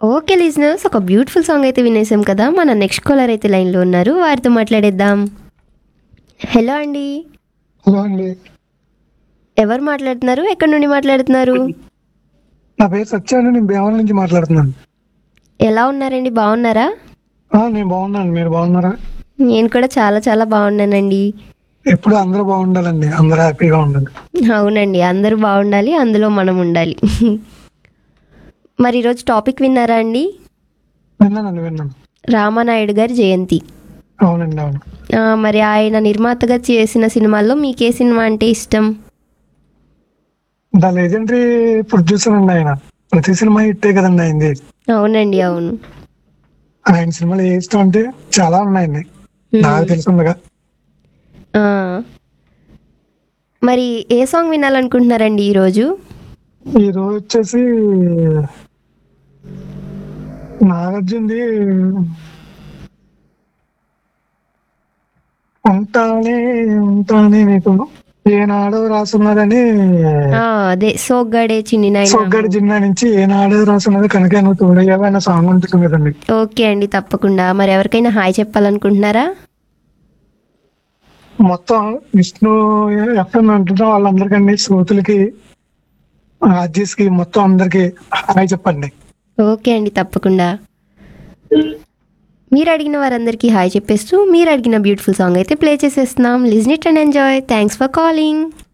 Okay listeners ఒక beautiful song అయితే వినేసాం కదా మన నెక్స్ట్ కాలర్ అయితే లైన్లో ఉన్నారు వారితో మాట్లాడేద్దాం హలో అండి హలో అండి ఎవరు మాట్లాడుతున్నారు ఎక్కడి నుండి మాట్లాడుతున్నారు నా పేరు సత్య అండి నేను భీమవరం నుంచి మాట్లాడుతున్నాను ఎలా ఉన్నారండి బాగున్నారా ఆ, నేను బాగున్నాను మీరు బాగున్నారా నేను కూడా చాలా చాలా బాగున్నానండి ఎప్పుడు అందరూ బాగుండాలండి అందరూ హ్యాపీగా ఉండాలి అవునండి అందరూ బాగుండాలి అందులో మనం ఉండాలి మరి ఈరోజు టాపిక్ విన్నారా అండి విన్నానండి విన్నాను రామానాయుడు గారి జయంతి అవునండి అవును ఆ, మరి ఆయన నిర్మాతగా చేసిన సినిమాల్లో మీకే సినిమా అంటే ఇష్టం ద లెజెండరీ ప్రొడ్యూసర్ అండి ఆయన ప్రతి సినిమా హిట్టే కదండి అయింది అవునండి అవును ఆయన సినిమాలు ఏ ఇష్టం అంటే చాలా ఉన్నాయండి నాకు తెలుసుండగా ఆ. మరి ఏ సాంగ్ వినాలనుకుంటున్నారండి ఈరోజు ఈ రోజు వచ్చేసి నాగార్జునది ఉంటానే ఉంటానే మీకు ఏనాడో రాసున్నదని ఆ, అదే సోగ్గాడే చిన్ని నాయన సొగ్గడి జిన్నా నుంచి ఏనాడో రాసున్నది కనుక నువ్వు తోడయ్యావా అన్న సాంగ్ ఉంటుంది కదండి ఓకే అండి తప్పకుండా మరి ఎవరికైనా హాయ్ చెప్పాలనుకుంటున్నారా మొత్తం విష్ణు ఎఫ్ఎం అంటున్నా వాళ్ళందరికండి శ్రోతులకి ఆర్జీస్ కి మొత్తం అందరికి హాయ్ చెప్పండి ఓకే అండి తప్పకుండా మీరు అడిగిన వారందరికీ హాయ్ చెప్పేస్తూ మీరు అడిగిన బ్యూటిఫుల్ సాంగ్ అయితే ప్లే చేసేస్తున్నాం listen it and enjoy thanks for calling